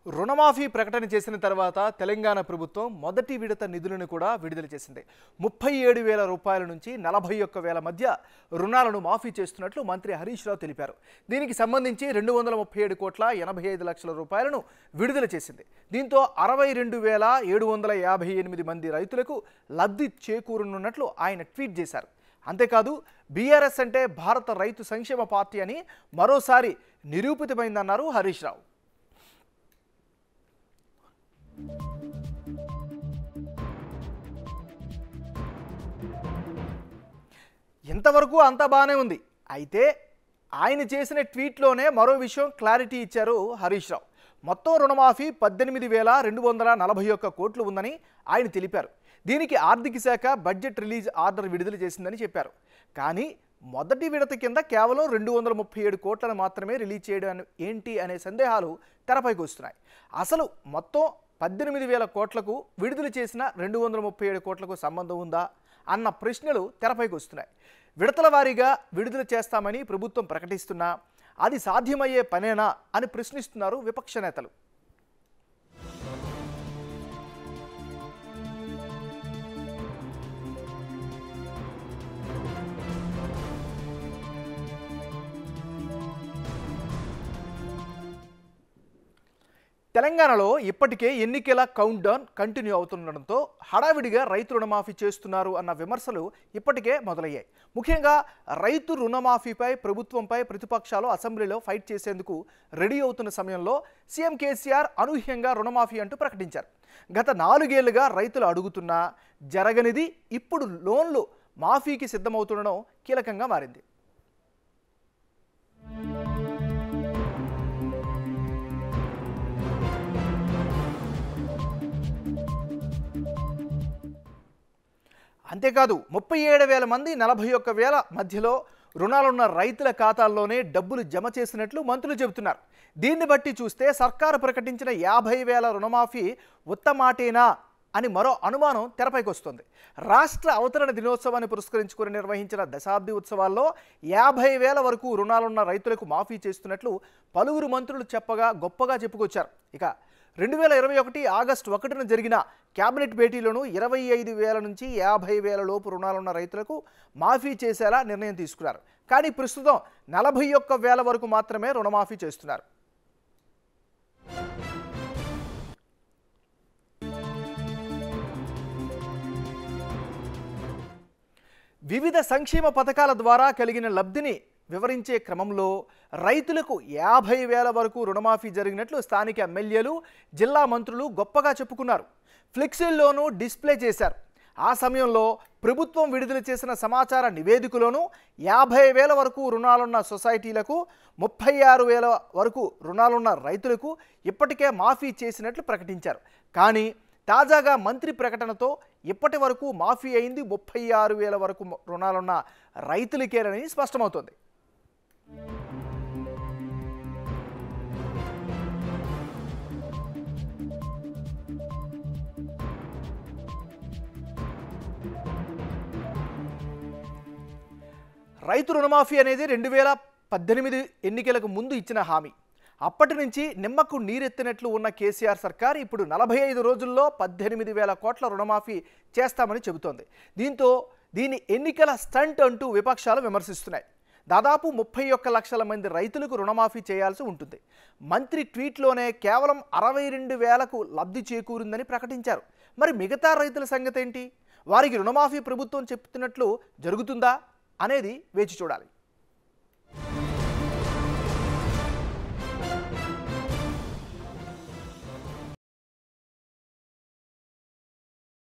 రుణమాఫీ ప్రకటన చేసిన తర్వాత తెలంగాణ ప్రభుత్వం మొదటి విడత నిధులను కూడా విడుదల చేసింది ముప్పై ఏడు వేల రూపాయల నుంచి నలభై ఒక్క వేల మధ్య రుణాలను మాఫీ చేస్తున్నట్లు మంత్రి హరీష్ రావు తెలిపారు దీనికి సంబంధించి రెండు వందల ముప్పై ఏడు కోట్ల ఎనభై ఐదు లక్షల రూపాయలను విడుదల చేసింది దీంతో అరవై రెండు వేల ఏడు వందల యాభై ఎనిమిది మంది రైతులకు లబ్ధి చేకూరనున్నట్లు ఆయన ట్వీట్ చేశారు అంతేకాదు బీఆర్ఎస్ అంటే భారత రైతు సంక్షేమ పార్టీ అని మరోసారి నిరూపితమైందన్నారు హరీష్ రావు ఇంతవరకు అంతా బాగానే ఉంది అయితే ఆయన చేసిన ట్వీట్లోనే మరో విషయం క్లారిటీ ఇచ్చారు హరీష్ రావు మొత్తం రుణమాఫీ పద్దెనిమిది వేల రెండు వందల నలభై ఒక్క కోట్లు ఉందని ఆయన తెలిపారు దీనికి ఆర్థిక శాఖ బడ్జెట్ రిలీజ్ ఆర్డర్ విడుదల చేసిందని చెప్పారు కానీ మొదటి విడత కింద కేవలం రెండు వందల ముప్పై ఏడు కోట్లను మాత్రమే రిలీజ్ చేయడం ఏంటి అనే సందేహాలు తెరపైకి వస్తున్నాయి అసలు మొత్తం పద్దెనిమిది వేల కోట్లకు విడుదల చేసిన రెండు వందల ముప్పై ఏడు కోట్లకు సంబంధం ఉందా అన్న ప్రశ్నలు తెరపైకి వస్తున్నాయి విడతల వారీగా విడుదల చేస్తామని ప్రభుత్వం ప్రకటిస్తున్నా అది సాధ్యమయ్యే పనేనా అని ప్రశ్నిస్తున్నారు విపక్ష నేతలు తెలంగాణలో ఇప్పటికే ఎన్నికల కౌంట్ డౌన్ కంటిన్యూ అవుతుండడంతో హడావిడిగా రైతు రుణమాఫీ చేస్తున్నారు అన్న విమర్శలు ఇప్పటికే మొదలయ్యాయి ముఖ్యంగా రైతు రుణమాఫీపై ప్రభుత్వంపై ప్రతిపక్షాలు అసెంబ్లీలో ఫైట్ చేసేందుకు రెడీ అవుతున్న సమయంలో సీఎం కేసీఆర్ అనూహ్యంగా రుణమాఫీ అంటూ ప్రకటించారు గత నాలుగేళ్లుగా రైతులు అడుగుతున్నా జరగనిది ఇప్పుడు లోన్లు మాఫీకి సిద్ధమవుతుండడం కీలకంగా మారింది అంతేకాదు ముప్పై ఏడు వేల మంది నలభై ఒక్క వేల మధ్యలో రుణాలున్న రైతుల ఖాతాల్లోనే డబ్బులు జమ చేసినట్లు మంత్రులు చెబుతున్నారు దీన్ని బట్టి చూస్తే సర్కారు ప్రకటించిన యాభై వేల రుణమాఫీ ఉత్తమాటేనా అని మరో అనుమానం తెరపైకి వస్తుంది రాష్ట్ర అవతరణ దినోత్సవాన్ని పురస్కరించుకుని నిర్వహించిన దశాబ్ది ఉత్సవాల్లో యాభై వేల వరకు రుణాలున్న రైతులకు మాఫీ చేస్తున్నట్లు పలువురు మంత్రులు చెప్పగా గొప్పగా చెప్పుకొచ్చారు ఇక రెండు వేల ఇరవై ఒకటి ఆగస్టు ఒకటిన జరిగిన కేబినెట్ భేటీలోనూ ఇరవై ఐదు వేల నుంచి యాభై వేల లోపు రుణాలున్న రైతులకు మాఫీ చేసేలా నిర్ణయం తీసుకున్నారు కానీ ప్రస్తుతం నలభై ఒక్క వేల వరకు మాత్రమే రుణమాఫీ చేస్తున్నారు వివిధ సంక్షేమ పథకాల ద్వారా కలిగిన లబ్ధిని వివరించే క్రమంలో రైతులకు యాభై వేల వరకు రుణమాఫీ జరిగినట్లు స్థానిక ఎమ్మెల్యేలు జిల్లా మంత్రులు గొప్పగా చెప్పుకున్నారు ఫ్లెక్సీల్లోనూ డిస్ప్లే చేశారు ఆ సమయంలో ప్రభుత్వం విడుదల చేసిన సమాచార నివేదికలోనూ యాభై వేల వరకు రుణాలున్న సొసైటీలకు ముప్పై ఆరు వేల వరకు రుణాలున్న రైతులకు ఇప్పటికే మాఫీ చేసినట్లు ప్రకటించారు కానీ తాజాగా మంత్రి ప్రకటనతో ఇప్పటి వరకు మాఫీ అయింది ముప్పై ఆరు వేల వరకు రుణాలున్న రైతులకేనని స్పష్టమవుతోంది రైతు రుణమాఫీ అనేది రెండు వేల పద్దెనిమిది ఎన్నికలకు ముందు ఇచ్చిన హామీ అప్పటి నుంచి నిమ్మకు నీరెత్తినట్లు ఉన్న కేసీఆర్ సర్కార్ ఇప్పుడు నలభై ఐదు రోజుల్లో పద్దెనిమిది వేల కోట్ల రుణమాఫీ చేస్తామని చెబుతోంది దీంతో దీని ఎన్నికల స్టంట్ అంటూ విపక్షాలు విమర్శిస్తున్నాయి దాదాపు ముప్పై ఒక్క లక్షల మంది రైతులకు రుణమాఫీ చేయాల్సి ఉంటుంది మంత్రి ట్వీట్లోనే కేవలం అరవై రెండు వేలకు లబ్ధి చేకూరిందని ప్రకటించారు మరి మిగతా రైతుల సంగతి ఏంటి వారికి రుణమాఫీ ప్రభుత్వం చెప్తున్నట్లు జరుగుతుందా అనేది వేచి చూడాలి